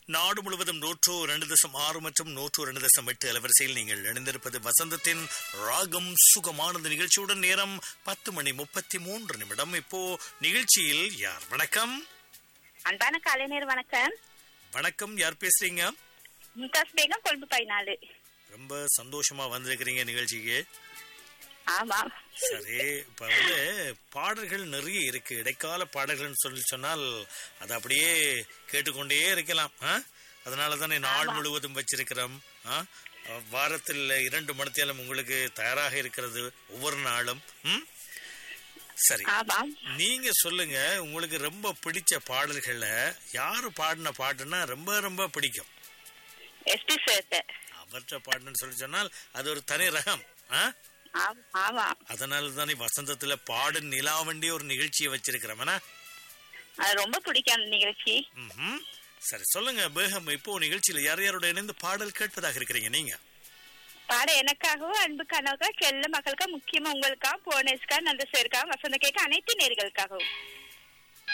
நாடு முழுவதும் நூற்று இரண்டு தசம் ஆறு மற்றும் நூற்று இரண்டு தசம் எட்டு அலவரிசையில் நீங்கள் இணைந்திருப்பது வசந்தத்தின் ராகம் சுகமானது நிகழ்ச்சியுடன் நேரம் பத்து மணி முப்பத்தி மூன்று நிமிடம் இப்போ நிகழ்ச்சியில் யார் வணக்கம் அன்பான காலை நேரம் வணக்கம் வணக்கம் யார் பேசுறீங்க மும்தாஸ் பேகம் கொழும்பு பதினாலு ரொம்ப சந்தோஷமா வந்திருக்கிறீங்க நிகழ்ச்சிக்கு ஆமா சரி இப்ப வந்து பாடல்கள் நிறைய இருக்கு இடைக்கால பாடல்கள்னு சொல்லி சொன்னால் அது அப்படியே கேட்டுக்கொண்டே இருக்கலாம் ஆ? அதனால தானே நாள் முழுவதும் வச்சிருக்கிறோம் ஆ? வாரத்தில் இரண்டு மணித்தேலம் உங்களுக்கு தயாராக இருக்கிறது ஒவ்வொரு நாளும் ம்? சரி ஆமா நீங்க சொல்லுங்க உங்களுக்கு ரொம்ப பிடிச்ச பாடல்களை யாரு பாடின பாட்டுன்னா ரொம்ப ரொம்ப பிடிக்கும் எஸ்பி சேட்ட அவற்றை பாடணும்னு சொல்லி சொன்னால் அது ஒரு தனி ரகம் ஆ ஆமா அதனால தானே வசந்தத்துல பாடு நிலாவண்டி ஒரு நிகழ்ச்சியை வச்சிருக்கிறோம்னா அது ரொம்ப பிடிக்கும் அந்த நிகழ்ச்சி ம்ஹும். சரி சொல்லுங்க பேகம் இப்போ நிகழ்ச்சியில யார் யாரோட இணைந்து பாடல் கேட்பதாக இருக்கிறீங்க நீங்க பாட எனக்காகவும் அன்பு கனவுக்கா செல்ல மக்களுக்கா முக்கியமா உங்களுக்கா போனஸ்கா நந்த சேர்க்கா வசந்த கேட்க அனைத்து நேர்களுக்காகவும்